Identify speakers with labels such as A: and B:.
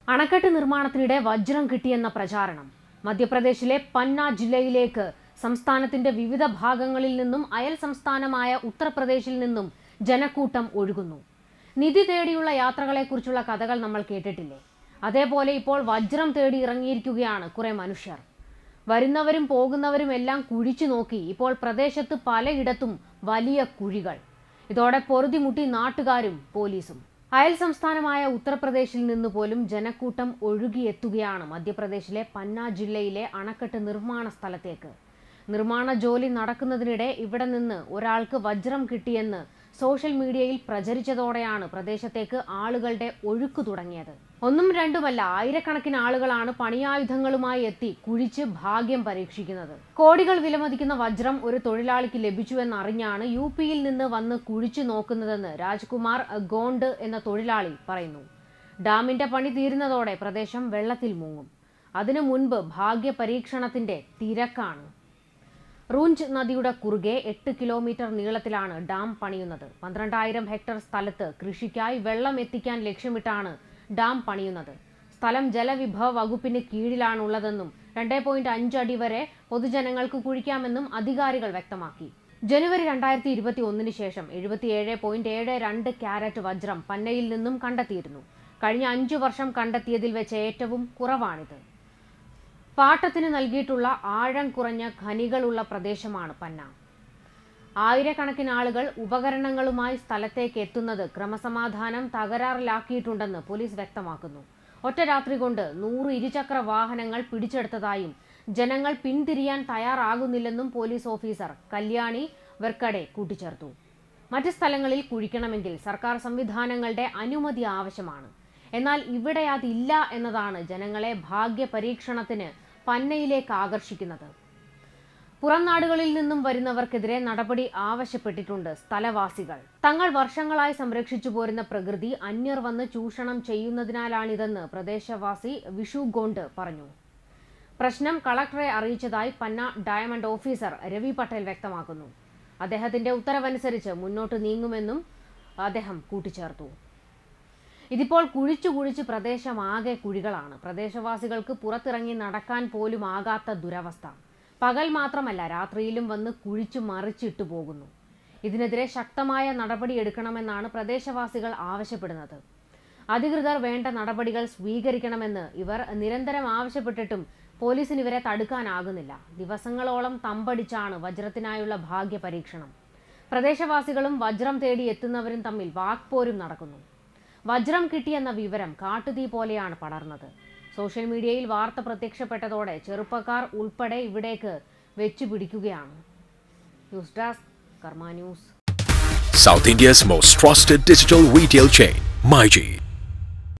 A: അണക്കെട്ട് നിർമ്മാണത്തിനിടെ വജ്രം കിട്ടിയെന്ന പ്രചാരണം മധ്യപ്രദേശിലെ പന്ന ജില്ലയിലേക്ക് സംസ്ഥാനത്തിന്റെ വിവിധ ഭാഗങ്ങളിൽ നിന്നും അയൽ സംസ്ഥാനമായ ഉത്തർപ്രദേശിൽ നിന്നും ജനക്കൂട്ടം ഒഴുകുന്നു നിധി തേടിയുള്ള യാത്രകളെക്കുറിച്ചുള്ള കഥകൾ നമ്മൾ കേട്ടിട്ടില്ലേ അതേപോലെ ഇപ്പോൾ വജ്രം തേടി ഇറങ്ങിയിരിക്കുകയാണ് കുറെ മനുഷ്യർ വരുന്നവരും പോകുന്നവരും എല്ലാം കുഴിച്ചു നോക്കി ഇപ്പോൾ പ്രദേശത്ത് പലയിടത്തും വലിയ കുഴികൾ ഇതോടെ പൊറുതിമുട്ടി നാട്ടുകാരും പോലീസും അയൽ സംസ്ഥാനമായ ഉത്തർപ്രദേശിൽ നിന്ന് പോലും ജനക്കൂട്ടം ഒഴുകിയെത്തുകയാണ് മധ്യപ്രദേശിലെ പന്ന ജില്ലയിലെ അണക്കെട്ട് നിർമ്മാണ സ്ഥലത്തേക്ക് നിർമ്മാണ ജോലി നടക്കുന്നതിനിടെ ഇവിടെ നിന്ന് ഒരാൾക്ക് വജ്രം കിട്ടിയെന്ന് സോഷ്യൽ മീഡിയയിൽ പ്രചരിച്ചതോടെയാണ് പ്രദേശത്തേക്ക് ആളുകളുടെ ഒഴുക്ക് തുടങ്ങിയത് ഒന്നും രണ്ടുമല്ല ആയിരക്കണക്കിന് ആളുകളാണ് പണിയായുധങ്ങളുമായി എത്തി കുഴിച്ച് ഭാഗ്യം പരീക്ഷിക്കുന്നത് കോടികൾ വിലമതിക്കുന്ന വജ്രം ഒരു തൊഴിലാളിക്ക് ലഭിച്ചുവെന്നറിഞ്ഞാണ് യു പിയിൽ നിന്ന് വന്ന് കുഴിച്ചു നോക്കുന്നതെന്ന് രാജ്കുമാർ ഗോണ്ട് എന്ന തൊഴിലാളി പറയുന്നു ഡാമിന്റെ പണി തീരുന്നതോടെ പ്രദേശം വെള്ളത്തിൽ മുങ്ങും അതിനു മുൻപ് ഭാഗ്യ പരീക്ഷണത്തിന്റെ തിരക്കാണ് റൂഞ്ച് നദിയുടെ കുറുകെ എട്ട് കിലോമീറ്റർ നീളത്തിലാണ് ഡാം പണിയുന്നത് പന്ത്രണ്ടായിരം ഹെക്ടർ സ്ഥലത്ത് കൃഷിക്കായി വെള്ളം എത്തിക്കാൻ ലക്ഷ്യമിട്ടാണ് ഡാം പണിയുന്നത് സ്ഥലം ജലവിഭവ വകുപ്പിന് കീഴിലാണുള്ളതെന്നും രണ്ടേ പോയിന്റ് അഞ്ച് അടി വരെ പൊതുജനങ്ങൾക്ക് കുഴിക്കാമെന്നും അധികാരികൾ വ്യക്തമാക്കി ജനുവരി രണ്ടായിരത്തി ഇരുപത്തി ഒന്നിന് ശേഷം എഴുപത്തിയേഴ് പോയിന്റ് ഏഴ് രണ്ട് ക്യാരറ്റ് വജ്രം പന്നയിൽ നിന്നും കണ്ടെത്തിയിരുന്നു കഴിഞ്ഞ അഞ്ചു വർഷം കണ്ടെത്തിയതിൽ വെച്ച് ഏറ്റവും കുറവാണിത് പാട്ടത്തിന് നൽകിയിട്ടുള്ള ആഴം കുറഞ്ഞ ഖനികളുള്ള പ്രദേശമാണ് പന്ന ആയിരക്കണക്കിന് ആളുകൾ ഉപകരണങ്ങളുമായി സ്ഥലത്തേക്ക് എത്തുന്നത് ക്രമസമാധാനം തകരാറിലാക്കിയിട്ടുണ്ടെന്ന് പോലീസ് വ്യക്തമാക്കുന്നു ഒറ്റ രാത്രി കൊണ്ട് നൂറ് ഇരുചക്ര വാഹനങ്ങൾ പിടിച്ചെടുത്തതായും ജനങ്ങൾ പിന്തിരിയാൻ തയ്യാറാകുന്നില്ലെന്നും പോലീസ് ഓഫീസർ കല്യാണി വെർക്കടെ കൂട്ടിച്ചേർത്തു മറ്റ് സ്ഥലങ്ങളിൽ കുഴിക്കണമെങ്കിൽ സർക്കാർ സംവിധാനങ്ങളുടെ അനുമതി ആവശ്യമാണ് എന്നാൽ ഇവിടെ അതില്ല എന്നതാണ് ജനങ്ങളെ ഭാഗ്യ പരീക്ഷണത്തിന് പന്നയിലേക്ക് ആകർഷിക്കുന്നത് പുറം നാടുകളിൽ നിന്നും വരുന്നവർക്കെതിരെ നടപടി ആവശ്യപ്പെട്ടിട്ടുണ്ട് സ്ഥലവാസികൾ തങ്ങൾ വർഷങ്ങളായി സംരക്ഷിച്ചു പോരുന്ന പ്രകൃതി അന്യർ വന്ന് ചൂഷണം ചെയ്യുന്നതിനാലാണിതെന്ന് പ്രദേശവാസി വിഷു ഗോണ്ട് പറഞ്ഞു പ്രശ്നം കളക്ടറെ അറിയിച്ചതായി പന്ന ഡയമണ്ട് ഓഫീസർ രവി പട്ടേൽ വ്യക്തമാക്കുന്നു അദ്ദേഹത്തിന്റെ ഉത്തരവനുസരിച്ച് മുന്നോട്ട് നീങ്ങുമെന്നും അദ്ദേഹം കൂട്ടിച്ചേർത്തു ഇതിപ്പോൾ കുഴിച്ചു കുഴിച്ച് പ്രദേശമാകെ കുഴികളാണ് പ്രദേശവാസികൾക്ക് പുറത്തിറങ്ങി നടക്കാൻ പോലും ആകാത്ത ദുരവസ്ഥ പകൽ മാത്രമല്ല രാത്രിയിലും വന്ന് കുഴിച്ചു മറിച്ചിട്ടു പോകുന്നു ഇതിനെതിരെ ശക്തമായ നടപടിയെടുക്കണമെന്നാണ് പ്രദേശവാസികൾ ആവശ്യപ്പെടുന്നത് അധികൃതർ വേണ്ട നടപടികൾ സ്വീകരിക്കണമെന്ന് ഇവർ നിരന്തരം ആവശ്യപ്പെട്ടിട്ടും പോലീസിന് ഇവരെ തടുക്കാനാകുന്നില്ല ദിവസങ്ങളോളം തമ്പടിച്ചാണ് വജ്രത്തിനായുള്ള ഭാഗ്യ പരീക്ഷണം പ്രദേശവാസികളും വജ്രം തേടി എത്തുന്നവരും തമ്മിൽ വാക്പോരും നടക്കുന്നു വജ്രം കിട്ടിയെന്ന വിവരം കാട്ടുതീ പോലെയാണ് പടർന്നത് സോഷ്യൽ മീഡിയയിൽ വാർത്ത പ്രത്യക്ഷപ്പെട്ടതോടെ ചെറുപ്പക്കാർ ഉൾപ്പെടെ ഇവിടേക്ക് വെച്ചു പിടിക്കുകയാണ് news desk Karma news
B: South India's most trusted digital retail chain, MyG.